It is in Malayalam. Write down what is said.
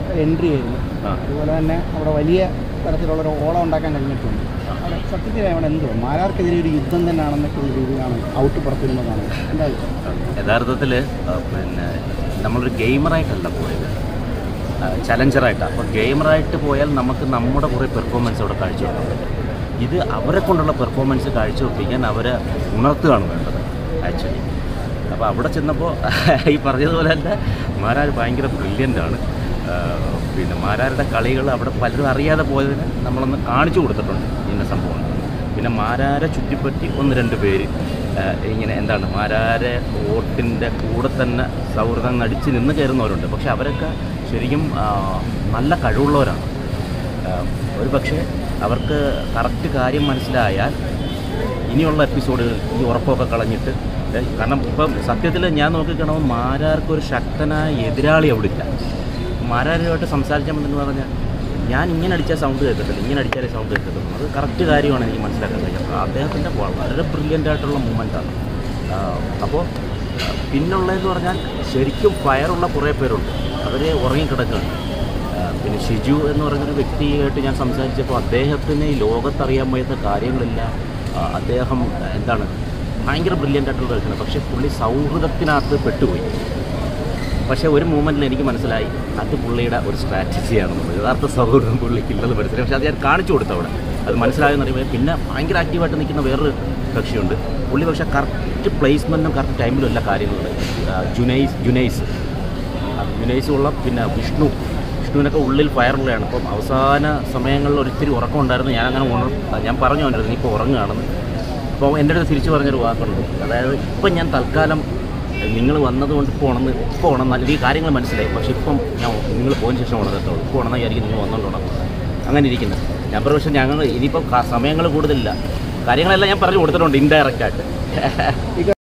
എൻട്രി ആയിരുന്നു ആ. അതുപോലെ തന്നെ അവിടെ വലിയ തരത്തിലുള്ള ഒരു ഓളം ഉണ്ടാക്കാൻ കഴിഞ്ഞിട്ടുണ്ട് അവിടെ സത്യത്തിൽ അവിടെ എന്തോ മാരാർക്കെതിരെ ഒരു യുദ്ധം തന്നെയാണെന്നൊക്കെ ഒരു രീതിയിലാണ് ഔട്ട് പുറത്തുവരുന്നതാണ് എന്താ അഭിപ്രായം? യഥാർത്ഥത്തിൽ പിന്നെ നമ്മളൊരു ഗെയിമറായിട്ടല്ല പോയത് ചലഞ്ചറായിട്ടാണ് അപ്പോൾ ഗെയിമറായിട്ട് പോയാൽ നമുക്ക് നമ്മുടെ കുറേ പെർഫോമൻസ് അവിടെ കാഴ്ചവെക്കാൻ പറ്റും ഇത് അവരെ കൊണ്ടുള്ള പെർഫോമൻസ് കാഴ്ചവെപ്പിക്കാൻ അവരെ ഉണർത്തുകയാണ് വേണ്ടത് ആക്ച്വലി അപ്പോൾ അവിടെ ചെന്നപ്പോൾ ഈ പറഞ്ഞതുപോലെ തന്നെ മാരാർ ഭയങ്കര ബ്രില്യൻ്റ് ആണ് ആ, പിന്നെ മാരാരുടെ കളികൾ അവിടെ പലരും അറിയാതെ പോയതിന് നമ്മളൊന്ന് കാണിച്ചു കൊടുത്തിട്ടുണ്ട് ഇന്ന സംഭവം പിന്നെ മാരാരെ ചുറ്റിപ്പറ്റി ഒന്ന് രണ്ട് പേര് ആ, ഇങ്ങനെ എന്താണ് മാരാരെ വോട്ടിൻ്റെ കൂടെ തന്നെ സൗഹൃദം നടിച്ച് നിന്ന് കയറുന്നവരുണ്ട് പക്ഷെ അവരൊക്കെ ശരിക്കും ആ, നല്ല കഴിവുള്ളവരാണ് ആ, ഒരു പക്ഷേ അവർക്ക് കറക്റ്റ് കാര്യം മനസ്സിലായാൽ ഇനിയുള്ള എപ്പിസോഡുകൾ ഈ ഉറപ്പൊക്കെ കളഞ്ഞിട്ട് ഏ, കാരണം ഇപ്പം സത്യത്തിൽ ഞാൻ നോക്കിക്കണമ്പോൾ മാരാർക്ക് ഒരു ശക്തനായ എതിരാളി അവിടെ ഇല്ല മാരാരുമായിട്ട് സംസാരിച്ചാൽ പറഞ്ഞാൽ ഞാൻ ഇങ്ങനെ അടിച്ചാൽ സൗണ്ട് കേൾക്കത്തില്ല ഇങ്ങനെ അടിച്ചാലേ സൗണ്ട് കേൾക്കത്തുള്ളൂ അത് കറക്റ്റ് കാര്യമാണ് എനിക്ക് മനസ്സിലാക്കാൻ കഴിയുന്നത് അദ്ദേഹത്തിൻ്റെ വളരെ ബ്രില്യൻ്റ് ആയിട്ടുള്ള മൂമെൻ്റാണ് അപ്പോൾ പിന്നുള്ളതെന്ന് പറഞ്ഞാൽ ശരിക്കും ഫയറുള്ള കുറേ പേരുണ്ട് അവർ ഉറങ്ങിക്കിടക്കുകയാണ് ആ, പിന്നെ ഷിജു എന്ന് പറയുന്നൊരു വ്യക്തിയായിട്ട് ഞാൻ സംസാരിച്ചപ്പോൾ അദ്ദേഹത്തിന് ഈ ലോകത്തറിയാൻ വയ്യാത്ത കാര്യങ്ങളെല്ലാം ആ, അദ്ദേഹം എന്താണ് ഭയങ്കര ബ്രില്യൻ്റ് ആയിട്ടുള്ള കളിക്കുന്നത് പക്ഷേ പുള്ളി സൗഹൃദത്തിനകത്ത് പെട്ടുപോയി പക്ഷേ ഒരു മൂമെൻറ്റിൽ എനിക്ക് മനസ്സിലായി അത് പുള്ളിയുടെ ഒരു സ്ട്രാറ്റജിയാണെന്നുള്ളത് യഥാർത്ഥ സൗഹൃദം പുള്ളിക്കുള്ളത് മനസ്സിലായി പക്ഷേ അത് ഞാൻ കാണിച്ചു കൊടുത്തു അവിടെ അത് മനസ്സിലായെന്ന് പറയുമ്പോൾ പിന്നെ ഭയങ്കര ആക്റ്റീവായിട്ട് നിൽക്കുന്ന വേറൊരു കക്ഷിയുണ്ട് പുള്ളി പക്ഷേ കറക്റ്റ് പ്ലേസ്മെൻറ്റും കറക്റ്റ് ടൈമിലും എല്ലാ കാര്യങ്ങളുണ്ട് ആ, ജുനൈസ് ജുനൈസ് യുനൈസുള്ള പിന്നെ വിഷ്ണു വിഷ്ണുവിനൊക്കെ ഉള്ളിൽ ഫയറുള്ളതാണ് അപ്പം അവസാന സമയങ്ങളിൽ ഒരിത്തിരി ഉറക്കം ഉണ്ടായിരുന്നു ഞാൻ അങ്ങനെ ഉണർ ഞാൻ പറഞ്ഞു അവൻ്റെ നീ ഇപ്പോൾ ഉറങ്ങുകയാണെന്ന് അപ്പോൾ എൻ്റെ അടുത്ത് തിരിച്ചു പറഞ്ഞൊരു വാക്കുണ്ട് അതായത് ഇപ്പം ഞാൻ തൽക്കാലം നിങ്ങൾ വന്നതുകൊണ്ട് ഇപ്പോൾ ഉണർന്ന് ഇപ്പോൾ ഉണർന്നാൽ ഈ കാര്യങ്ങൾ മനസ്സിലായി പക്ഷേ ഇപ്പം ഞാൻ നിങ്ങൾ പോയതിന് ശേഷം ഉണർത്തത്തുള്ളൂ ഇപ്പോൾ ഉണർന്നായിരിക്കും നിങ്ങൾ വന്നുകൊണ്ടോണം അങ്ങനെ ഇരിക്കുന്നത് ഞാൻ പറഞ്ഞു പക്ഷേ ഞങ്ങൾ ഇനിയിപ്പോൾ സമയങ്ങൾ കൂടുതലില്ല കാര്യങ്ങളെല്ലാം ഞാൻ പറഞ്ഞു കൊടുത്തിട്ടുണ്ട് ഇൻഡയറക്റ്റ് ആയിട്ട് ഈ